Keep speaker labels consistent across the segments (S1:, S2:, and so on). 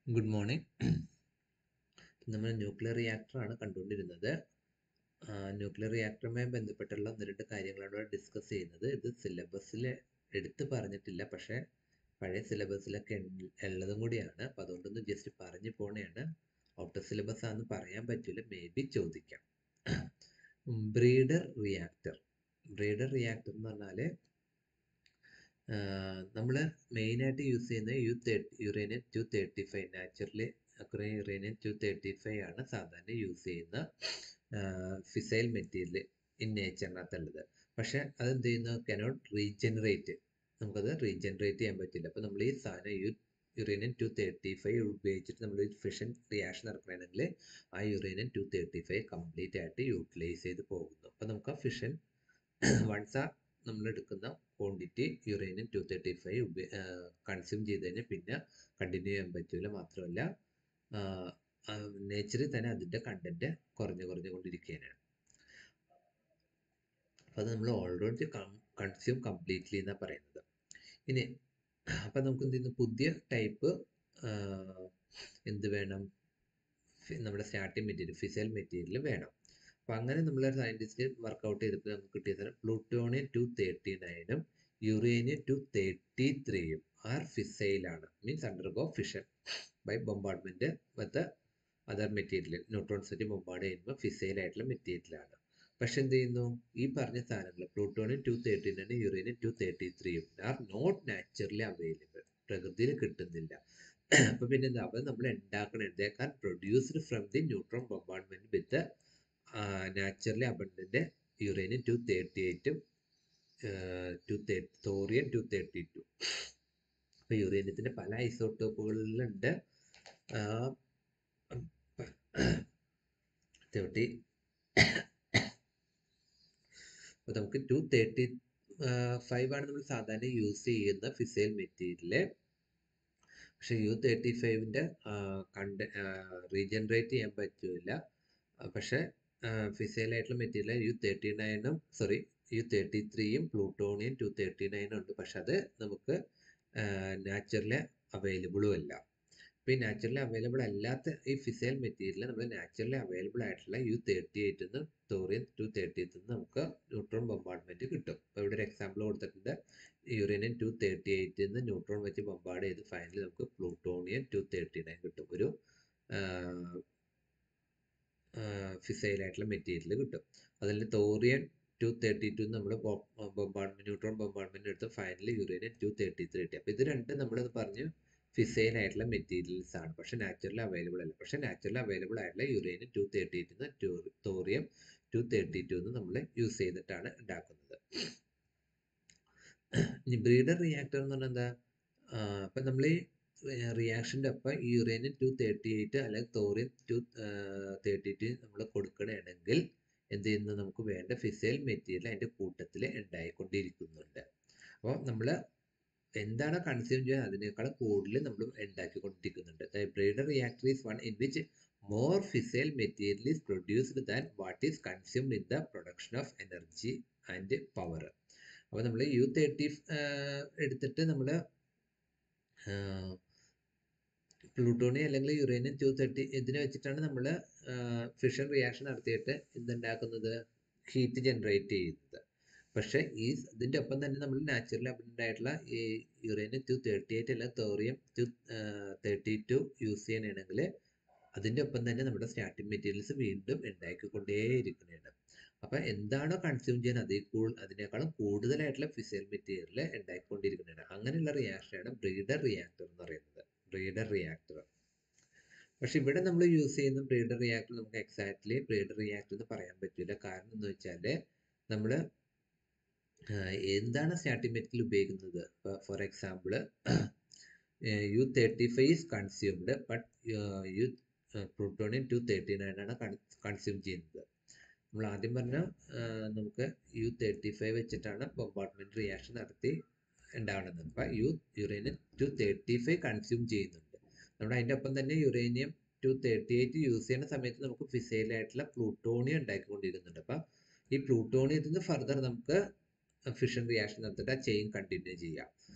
S1: good morning നമ്മൾ nuclear റിയാക്ടറാണ് കണ്ടുകൊണ്ടിരുന്നത് ന്യൂക്ലിയർ റിയാക്ടറുമായി ബന്ധപ്പെട്ടുള്ള ഒന്ന് രണ്ട് കാര്യങ്ങളാണ് ഇവിടെ ഡിസ്കസ് ചെയ്യുന്നത് ഇത് സിലബസിൽ എടുത്ത് പറഞ്ഞിട്ടില്ല പക്ഷേ പഴയ സിലബസിലൊക്കെ ഉള്ളതും കൂടിയാണ് അപ്പോൾ അതുകൊണ്ടൊന്ന് ജസ്റ്റ് പറഞ്ഞു പോണേണ് ഔട്ട് ഓഫ് സിലബസ് ആണെന്ന് പറയാൻ പറ്റില്ല മേ ബി ചോദിക്കാം ബ്രീഡർ റിയാക്ടർ ബ്രീഡർ റിയാക്ടർ എന്ന് പറഞ്ഞാൽ നമ്മൾ മെയിനായിട്ട് യൂസ് ചെയ്യുന്ന U thirty uranium two thirty five naturally occur uranium two thirty five ആണ് സാധാരണ യൂസ് ചെയ്യുന്ന ഫിസൈൽ മെറ്റീരിയൽ ഇൻ നേച്ചറിനകത്തുള്ളത് പക്ഷേ അതെന്ത് ചെയ്യുന്നു കനോട്ട് റീജനറേറ്റ് നമുക്കത് റീജനറേറ്റ് ചെയ്യാൻ പറ്റില്ല അപ്പോൾ നമ്മൾ ഈ സാധനം U uranium two thirty five ഉപയോഗിച്ചിട്ട് നമ്മൾ ഫിഷൻ റിയാക്ഷൻ നടക്കണമെങ്കിൽ ആ uranium two thirty five complete ആയിട്ട് യൂട്ടിലൈസ് ചെയ്ത് പോകുന്നു അപ്പോൾ നമുക്ക് ആ ഫിഷൻ വൺസ് ആ നമ്മൾ എടുക്കുന്ന quantity uranium two thirty five consume ചെയ്ത് കഴിഞ്ഞാൽ പിന്നെ കണ്ടിന്യൂ ചെയ്യാൻ പറ്റില്ല മാത്രമല്ല നേച്ചറിൽ തന്നെ അതിൻ്റെ കണ്ടന്റ് കുറഞ്ഞു കുറഞ്ഞു കൊണ്ടിരിക്കുകയാണ് അപ്പോൾ അത് നമ്മൾ ഓൾറെഡി കൺസ്യൂം കംപ്ലീറ്റ്ലി എന്നാണ് പറയുന്നത് ഇനി അപ്പം നമുക്ക് എന്ത് ചെയ്യുന്നു പുതിയ ടൈപ്പ് എന്ത് വേണം നമ്മുടെ സ്റ്റാർട്ടിങ് മെറ്റീരിയൽ ഫിസൈൽ മെറ്റീരിയൽ വേണം അപ്പം അങ്ങനെ നമ്മൾ സയൻറ്റിസ്റ്റ് വർക്കൗട്ട് ചെയ്തപ്പോൾ നമുക്ക് കിട്ടിയത് പ്ലൂട്ടോണിയം ടു തേർട്ടി നയനും യുറേനിയം ടു തേർട്ടി ത്രീയും ആർ ഫിസൈലാണ് means undergo fission by bombardment with other material neutrons വെച്ച് ബൊമ്പാർഡ് ചെയ്യുമ്പോൾ ഫിസൈൽ ആയിട്ടുള്ള മെറ്റീരിയലാണ് പക്ഷെ എന്ത് ചെയ്യുന്നു ഈ പറഞ്ഞ സാധനങ്ങൾ പ്ലൂട്ടോണിയം ടു തേർട്ടി നയനും യുറേനിയം ടു തേർട്ടി ത്രീയും ആർ നോട്ട് നാച്ചുറലി അവൈലബിൾ പ്രകൃതിയിൽ കിട്ടുന്നില്ല അപ്പൊ പിന്നെ എന്താ അപ്പൊ നമ്മൾ ഉണ്ടാക്കണം they can produced from the neutron bombardment with naturally abundant uranium two thirty എയ്റ്റും to thirty thorium two thirty two അപ്പൊ യുറേനിയത്തിന്റെ പല ഐസോട്ടോപ്പുകളിലുണ്ട് തേർട്ടി അപ്പൊ നമുക്ക് ടു തേർട്ടി ഫൈവ് ആണ് നമ്മൾ സാധാരണ യൂസ് ചെയ്യുന്ന ഫിസൈൽ മെറ്റീരിയല് പക്ഷെ യു തേർട്ടി ഫൈവിൻ്റെ കണ്ട റീജനറേറ്റ് ചെയ്യാൻ പറ്റില്ല പക്ഷെ ഫിസൈലായിട്ടുള്ള മെറ്റീരിയൽ യു തേർട്ടി നയനും സോറി യു തേർട്ടി ത്രീയും പ്ലൂട്ടോണിയം ടു തേർട്ടി നയനും ഉണ്ട് പക്ഷെ അത് നമുക്ക് നാച്ചുറലി അവൈലബിളും അല്ല അപ്പോൾ ഈ നാച്ചുറലി അവൈലബിൾ അല്ലാത്ത ഈ ഫിസൈൽ മെറ്റീരിയൽ നമ്മൾ നാച്ചുറലി അവൈലബിൾ ആയിട്ടുള്ള യു തേർട്ടി എയ്റ്റിൽ നിന്ന് തോറിയം ടു തേർട്ടി നിന്ന് നമുക്ക് ന്യൂട്രോൺ ബൊമ്പാർട്ട്മെന്റ് കിട്ടും അപ്പോൾ ഇവിടെ ഒരു എക്സാമ്പിൾ കൊടുത്തിട്ടുണ്ട് യുറേനിയം ടു തേർട്ടി എയ്റ്റിൽ നിന്ന് ന്യൂട്രോൺ വെച്ച് ബൊമ്പാർഡ് ചെയ്ത് ഫൈനലി നമുക്ക് പ്ലൂട്ടോണിയം ടു തേർട്ടി നയൻ കിട്ടും ഒരു ഫിസൈലായിട്ടുള്ള മെറ്റീരിയൽ കിട്ടും അതിൽ തോറിയം ടു തേർട്ടി ടു നമ്മൾ ബൊമ്പാർട്ട്മെന്റ് ന്യൂട്രോൺ ബൊമ്പാർട്ട്മെന്റ് എടുത്ത് finally uranium two thirty three കിട്ടി അപ്പോൾ ഇത് രണ്ട് നമ്മളത് പറഞ്ഞു ഫിസൈൽ ആയിട്ടുള്ള മെറ്റീരിയൽസ് ആണ് പക്ഷെ നാച്ചുറലി അവൈലബിൾ അല്ല പക്ഷെ നാച്ചുറലി അവൈലബിൾ ആയിട്ടുള്ള യുറേനിയം ടു തേർട്ടി എയ്റ്റ് നിന്ന് തോറിയം ടു തേർട്ടി ടു എന്ന് നമ്മൾ യൂസ് ചെയ്തിട്ടാണ് ഉണ്ടാക്കുന്നത് ഇനി ബ്രീഡർ റിയാക്ടർ എന്ന് പറഞ്ഞാൽ എന്താ അപ്പം നമ്മൾ ഈ റിയാക്ഷൻ്റെ ഒപ്പം ഈ യുറേനിയം ടു തേർട്ടി എയ്റ്റ് അല്ലെങ്കിൽ തോറിയം ടു തേർട്ടി ടു നമ്മൾ കൊടുക്കണമെങ്കിൽ എന്ത് ചെയ്യുന്നു നമുക്ക് വേണ്ട ഫിസൈൽ മെറ്റീരിയൽ അതിൻ്റെ കൂട്ടത്തിൽ ഉണ്ടായിക്കൊണ്ടിരിക്കുന്നുണ്ട് അപ്പോൾ നമ്മൾ എന്താണ് കൺസ്യൂം ചെയ്യുന്നത് അതിനേക്കാൾ കൂടുതൽ നമ്മൾ ഉണ്ടാക്കിക്കൊണ്ടിരിക്കുന്നുണ്ട് breeder reactor is one in which more fissile material is produced than what is consumed in the production of energy and power അപ്പോൾ നമ്മൾ യു തേർട്ടി എടുത്തിട്ട് നമ്മൾ പ്ലൂട്ടോണിയം അല്ലെങ്കിൽ യുറേനിയം ടു തേർട്ടി ഇതിനെ വെച്ചിട്ടാണ് നമ്മൾ ഫിഷൻ റിയാക്ഷൻ നടത്തിയിട്ട് എന്തുണ്ടാക്കുന്നത് ഹീറ്റ് ജനറേറ്റ് ചെയ്യുന്നത് പക്ഷേ ഈ ഇതിൻ്റെ ഒപ്പം തന്നെ നമ്മൾ നാച്ചുറലി അബണ്ടൻ്റ് ആയിട്ടുള്ള ഈ യുറേനിയം ടു തേർട്ടി എയ്റ്റ് അല്ല thorium two thirty two use ചെയ്യണമെങ്കിൽ അതിൻ്റെ ഒപ്പം തന്നെ നമ്മുടെ സ്റ്റാർട്ടിംഗ് മെറ്റീരിയൽസ് വീണ്ടും ഉണ്ടാക്കിക്കൊണ്ടേയിരിക്കുന്നുണ്ട് അപ്പം എന്താണോ കൺസ്യൂം ചെയ്യാൻ അതിൽ കൂടുതൽ അതിനേക്കാളും കൂടുതലായിട്ടുള്ള ഫിസൈൽ മെറ്റീരിയൽ ഉണ്ടാക്കിക്കൊണ്ടിരിക്കുന്നുണ്ട് അങ്ങനെയുള്ള റിയാക്ഷനാണ് ബ്രീഡർ റിയാക്ടർ എന്ന് പറയുന്നത് ബ്രീഡർ റിയാക്ടർ പക്ഷെ ഇവിടെ നമ്മൾ യൂസ് ചെയ്യുന്ന ബ്രീഡർ റിയാക്ടർ നമുക്ക് എക്സാക്ട്ലി ബ്രീഡർ റിയാക്ടർ എന്ന് പറയാൻ പറ്റില്ല കാരണം എന്ന് വെച്ചാൽ നമ്മൾ എന്താണ് സ്റ്റാർട്ടിംഗ് മെറ്റീരിയൽ ഉപയോഗിക്കുന്നത് for example U thirty five is consumed but U plutonium two thirty nine ആണ് കൺസ്യൂം ചെയ്യുന്നത് നമ്മൾ ആദ്യം പറഞ്ഞ നമുക്ക് യു തേർട്ടി ഫൈവ് വെച്ചിട്ടാണ് ബൊമ്പാർട്ട്മെന്റ് റിയാക്ഷൻ നടത്തി ഉണ്ടാവുന്നത് അപ്പം U uranium two thirty five consume ചെയ്യുന്നുണ്ട് നമ്മൾ അതിൻ്റെ ഒപ്പം തന്നെ uranium two thirty eight use ചെയ്യുന്ന സമയത്ത് നമുക്ക് ഫിസൈലായിട്ടുള്ള പ്ലൂട്ടോണിയം ഉണ്ടാക്കിക്കൊണ്ടിരിക്കുന്നുണ്ട് അപ്പം ഈ പ്ലൂട്ടോണിയത്തിൽ നിന്ന് ഫർദർ നമുക്ക് ഫിഷൻ റിയാക്ഷൻ നടത്തിയിട്ട് ആ ചെയിൻ കണ്ടിന്യൂ ചെയ്യാം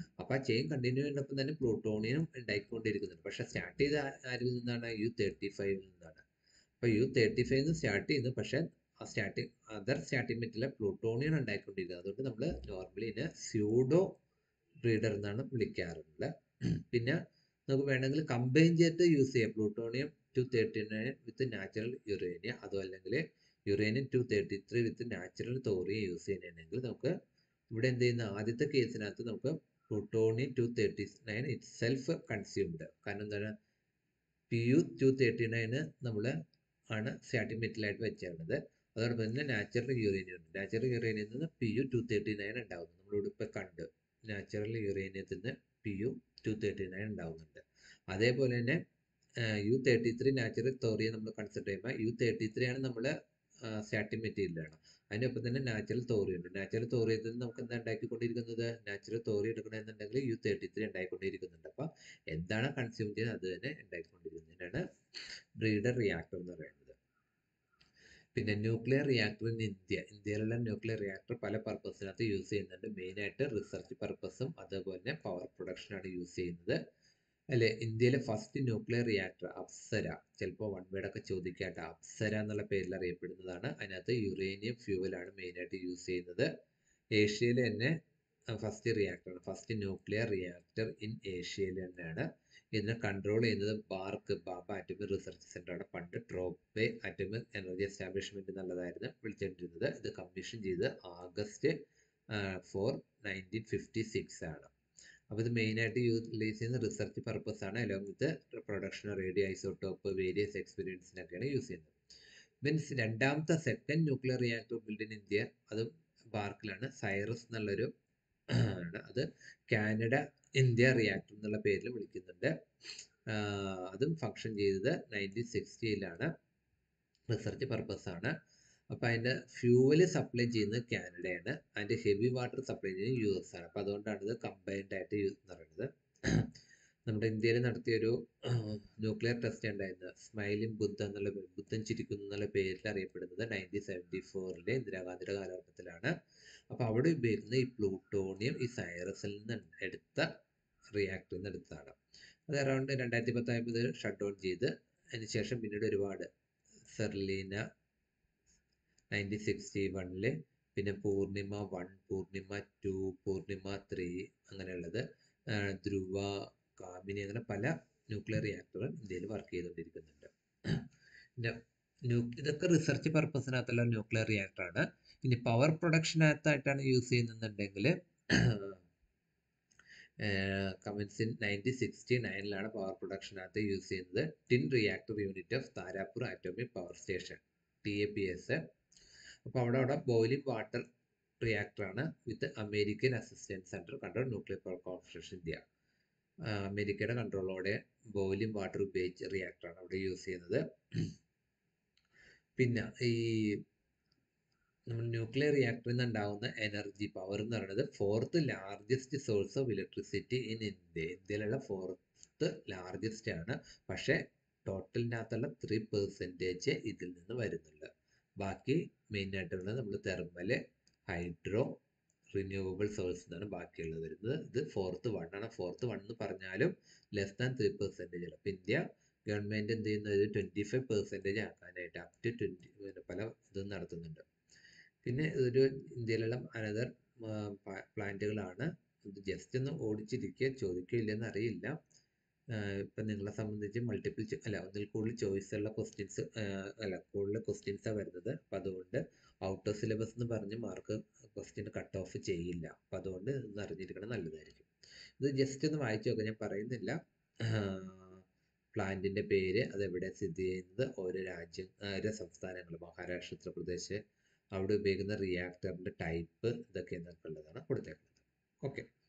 S1: അപ്പോൾ ആ ചെയിൻ കണ്ടിന്യൂ ചെയ്യുന്നപ്പം തന്നെ പ്ലൂട്ടോണിയം ഉണ്ടായിക്കൊണ്ടിരിക്കുന്നുണ്ട് പക്ഷേ സ്റ്റാർട്ട് ചെയ്ത ആ- ആരിൽ നിന്നാണ് യു തേർട്ടി ഫൈവിൽ നിന്നാണ് അപ്പോൾ യു തേർട്ടി ഫൈവ് നിന്ന് സ്റ്റാർട്ട് ചെയ്യുന്നു പക്ഷേ ആ സ്റ്റാർട്ടിങ് അതർ സ്റ്റാർട്ടിംഗ് മെറ്റിലെ പ്ലൂട്ടോണിയം ഉണ്ടായിക്കൊണ്ടിരിക്കുന്നത് അതുകൊണ്ട് നമ്മൾ നോർമലി ഇതിനെ സ്യൂഡോ ബ്രീഡർ എന്നാണ് വിളിക്കാറുള്ളത് പിന്നെ നമുക്ക് വേണമെങ്കിൽ കമ്പൈൻ ചെയ്തിട്ട് യൂസ് ചെയ്യാം plutonium two thirty nine with natural uranium അതും അല്ലെങ്കിൽ uranium two thirty three with natural thorium use ചെയ്യുന്നുണ്ടെങ്കിൽ നമുക്ക് ഇവിടെ എന്ത് ചെയ്യുന്ന ആദ്യത്തെ കേസിനകത്ത് നമുക്ക് plutonium two thirty nine itself consumed കാരണം എന്താണ് P U two thirty nine നമ്മൾ ആണ് സ്റ്റാർട്ടിംഗ് മെറ്റലായിട്ട് വെച്ചേക്കുന്നത് അതോടൊപ്പം തന്നെ നാച്ചുറൽ യുറേനിയം ഉണ്ട് നാച്ചുറൽ യുറേനിയത്തിൽ നിന്ന് P U two thirty nine ഉണ്ടാകുന്നു നമ്മളിവിടെ ഇപ്പോൾ കണ്ട് നാച്ചുറൽ യുറേനിയത്തിൽ നിന്ന് P U two thirty nine ഉണ്ടാകുന്നുണ്ട് അതേപോലെ തന്നെ U thirty three natural thorium നമ്മൾ കൺസിഡർ ചെയ്യുമ്പോൾ യു തേർട്ടി ത്രീ ആണ് നമ്മൾ സ്റ്റാർട്ടിംഗ് മെറ്റീരിയലാണ് അതിനൊപ്പം തന്നെ നാച്ചുറൽ തോറി ഉണ്ട് നാച്ചുറൽ തോറിയത്തിൽ നിന്ന് നമുക്ക് എന്താ ഉണ്ടാക്കിക്കൊണ്ടിരിക്കുന്നത് നാച്ചുറൽ തോറി എടുക്കണമെന്നുണ്ടെങ്കിൽ യു തേർട്ടി ത്രീ ഉണ്ടായിക്കൊണ്ടിരിക്കുന്നുണ്ട് അപ്പം എന്താണ് കൺസ്യൂം ചെയ്യുന്നത് അത് തന്നെ ഉണ്ടായിക്കൊണ്ടിരിക്കുന്നതിനാണ് ബ്രീഡർ റിയാക്ടർ എന്ന് പറയുന്നത് പിന്നെ ന്യൂക്ലിയർ റിയാക്ടർ ഇൻ ഇന്ത്യ ഇന്ത്യയിലുള്ള ന്യൂക്ലിയർ റിയാക്ടർ പല പർപ്പസിനകത്ത് യൂസ് ചെയ്യുന്നുണ്ട് മെയിനായിട്ട് റിസർച്ച് പർപ്പസും അതുപോലെ തന്നെ പവർ പ്രൊഡക്ഷനാണ് യൂസ് ചെയ്യുന്നത് അല്ലെ ഇന്ത്യയിലെ ഫസ്റ്റ് ന്യൂക്ലിയർ റിയാക്ടർ അപ്സര ചിലപ്പോൾ വൺ വേർഡ് ഒക്കെ ചോദിക്കാട്ടെ അപ്സര എന്നുള്ള പേരിൽ അറിയപ്പെടുന്നതാണ് അതിനകത്ത് യുറേനിയം ഫ്യൂവലാണ് മെയിനായിട്ട് യൂസ് ചെയ്യുന്നത് ഏഷ്യയിലെ തന്നെ ഫസ്റ്റ് റിയാക്ടറാണ് ഫസ്റ്റ് ന്യൂക്ലിയർ റിയാക്ടർ ഇൻ ഏഷ്യയിൽ തന്നെയാണ് ഇതിനെ കൺട്രോൾ ചെയ്യുന്നത് ബാർക്ക് ബാബ ആറ്റമിക് റിസർച്ച് സെൻ്ററാണ് പണ്ട് ട്രോപ്പെ ആറ്റമിക് എനർജി എസ്റ്റാബ്ലിഷ്മെൻറ്റ് എന്നുള്ളതായിരുന്നു വിളിച്ചിട്ടിരുന്നത് ഇത് കമ്മീഷൻ ചെയ്ത് August four nineteen fifty six ആണ് അപ്പോൾ ഇത് മെയിനായിട്ട് യൂട്ടിലൈസ് ചെയ്യുന്ന റിസർച്ച് പർപ്പസ് ആണ് along with production radio isotope various എക്സ്പീരിയൻസിനൊക്കെയാണ് യൂസ് ചെയ്യുന്നത് മീൻസ് രണ്ടാമത്തെ second nuclear reactor build in India അതും ബാർക്കിലാണ് സൈറസ് എന്നുള്ളൊരു ആണ് അത് കാനഡ ഇന്ത്യ റിയാക്ടർ എന്നുള്ള പേരിൽ വിളിക്കുന്നുണ്ട് ആഹ് അതും ഫങ്ഷൻ ചെയ്തത് നയൻറ്റീൻ സിക്സ്റ്റിയിലാണ് റിസർച്ച് പർപ്പസ് ആണ് അപ്പോൾ അതിൻ്റെ ഫ്യൂവല് സപ്ലൈ ചെയ്യുന്നത് കാനഡയാണ് അതിൻ്റെ ഹെവി വാട്ടർ സപ്ലൈ ചെയ്യുന്നത് യു എസ് ആണ് അപ്പോൾ അതുകൊണ്ടാണ് ഇത് കമ്പൈൻഡ് ആയിട്ട് യൂസ് എന്ന് പറയുന്നത് നമ്മുടെ ഇന്ത്യയിൽ നടത്തിയൊരു ന്യൂക്ലിയർ ടെസ്റ്റ് ഉണ്ടായിരുന്നത് സ്മൈലിംഗ് ബുദ്ധ എന്നുള്ള പേ- ബുദ്ധൻ ചിരിക്കുന്നു എന്നുള്ള പേരിൽ അറിയപ്പെടുന്നത് നയൻറ്റീൻ സെവൻറ്റി ഫോറിലെ ഇന്ദിരാഗാന്ധിയുടെ കാലഘട്ടത്തിലാണ് അപ്പോൾ അവിടെ ഉപയോഗിക്കുന്ന ഈ പ്ലൂട്ടോണിയം ഈ സൈറസിൽ നിന്ന് എടുത്ത റിയാക്ടറിൽ നിന്ന് എടുത്തതാണ് അത് അറൗണ്ട് രണ്ടായിരത്തി പത്തായപ്പോൾ ഇത് ഷട്ട് ഡൗൺ ചെയ്ത് അതിന് ശേഷം പിന്നീട് ഒരുപാട് സെർലീന നയൻറ്റീൻ സിക്സ്റ്റി വണ്ണില് പിന്നെ Purnima one Purnima two Purnima three അങ്ങനെയുള്ളത് ആ, ധ്രുവ കാമിനി അങ്ങനെ പല ന്യൂക്ലിയർ റിയാക്ടറുകൾ ഇന്ത്യയിൽ വർക്ക് ചെയ്തുകൊണ്ടിരിക്കുന്നുണ്ട് പിന്നെ ന്യൂ ഇതൊക്കെ റിസർച്ച് പർപ്പസിനകത്തുള്ള ന്യൂക്ലിയർ റിയാക്ടറാണ് ഇനി പവർ പ്രൊഡക്ഷനകത്തായിട്ടാണ് യൂസ് ചെയ്യുന്നുണ്ടെങ്കിൽ കമൻസ് ഇൻ നയൻറ്റീൻ സിക്സ്റ്റി നയനിലാണ് പവർ പ്രൊഡക്ഷനകത്ത് യൂസ് ചെയ്യുന്നത് twin reactor unit of Tarapur atomic power station T A P S അപ്പോൾ അവിടെ അവിടെ ബോയിലിംഗ് വാട്ടർ റിയാക്ടറാണ് with American assistance centre control nuclear power corporation India ആ, അമേരിക്കയുടെ കൺട്രോളോടെ ബോയിലിംഗ് വാട്ടർ ഉപയോഗിച്ച് റിയാക്ടറാണ് അവിടെ യൂസ് ചെയ്യുന്നത് പിന്നെ ഈ നമ്മൾ ന്യൂക്ലിയർ റിയാക്ടറിൽ നിന്ന് ഉണ്ടാകുന്ന എനർജി പവർ എന്ന് പറയുന്നത് fourth largest source of electricity in India ഇന്ത്യയിലുള്ള ഫോർത്ത് ലാർജസ്റ്റ് ആണ് പക്ഷേ ടോട്ടലിനകത്തുള്ള ത്രീ പെർസെൻറ്റേജ് ഇതിൽ നിന്ന് വരുന്നുള്ളൂ ബാക്കി മെയിൻ ആയിട്ടുള്ളത് നമ്മൾ തെർമൽ ഹൈഡ്രോ റിന്യൂവബിൾ സോഴ്സ് എന്നാണ് ബാക്കിയുള്ളത് വരുന്നത് ഇത് ഫോർത്ത് വൺ ആണ് ഫോർത്ത് വൺ എന്ന് പറഞ്ഞാലും ലെസ് ദാൻ ത്രീ പെർസെൻറ്റേജ് ആണ് അപ്പോൾ ഇന്ത്യ ഗവൺമെൻറ് എന്ത് ചെയ്യുന്നത് ട്വൻറ്റി ഫൈവ് പെർസെൻറ്റേജ് ആക്കാനായിട്ട് അപ് ടു ട്വൻറ്റി പല ഇതും നടത്തുന്നുണ്ട് പിന്നെ ഇതൊരു ഇന്ത്യയിലുള്ള അനദർ പ്ലാന്റുകളാണ് ഇത് ജസ്റ്റ് ഒന്ന് ഓടിച്ചിരിക്കുക ചോദിക്കില്ലെന്ന് അറിയില്ല ഇപ്പം നിങ്ങളെ സംബന്ധിച്ച് മൾട്ടിപ്പിൾ അല്ല ഒന്നിൽ കൂടുതൽ ചോയ്സ് ഉള്ള ക്വസ്റ്റ്യൻസ് അല്ല കൂടുതൽ ക്വസ്റ്റ്യൻസാണ് വരുന്നത് അപ്പം അതുകൊണ്ട് ഔട്ട് ഓഫ് സിലബസ് എന്ന് പറഞ്ഞ് മാർക്ക് ക്വസ്റ്റ്യൻ കട്ട് ഓഫ് ചെയ്യില്ല അപ്പം അതുകൊണ്ട് ഇതൊന്ന് അറിഞ്ഞിരിക്കണം നല്ലതായിരിക്കും ഇത് ജസ്റ്റ് ഒന്ന് വായിച്ചു നോക്കാം ഞാൻ പറയുന്നില്ല പ്ലാന്റിൻ്റെ പേര് അതെവിടെ സ്ഥിതി ചെയ്യുന്നത് ഓരോ രാജ്യം ഓരോ സംസ്ഥാനങ്ങൾ മഹാരാഷ്ട്ര ഉത്തർപ്രദേശ് അവിടെ ഉപയോഗിക്കുന്ന റിയാക്ടറിൻ്റെ ടൈപ്പ് ഇതൊക്കെ എന്നൊക്കെ ഉള്ളതാണ് കൊടുത്തേക്കുന്നത് ഓക്കെ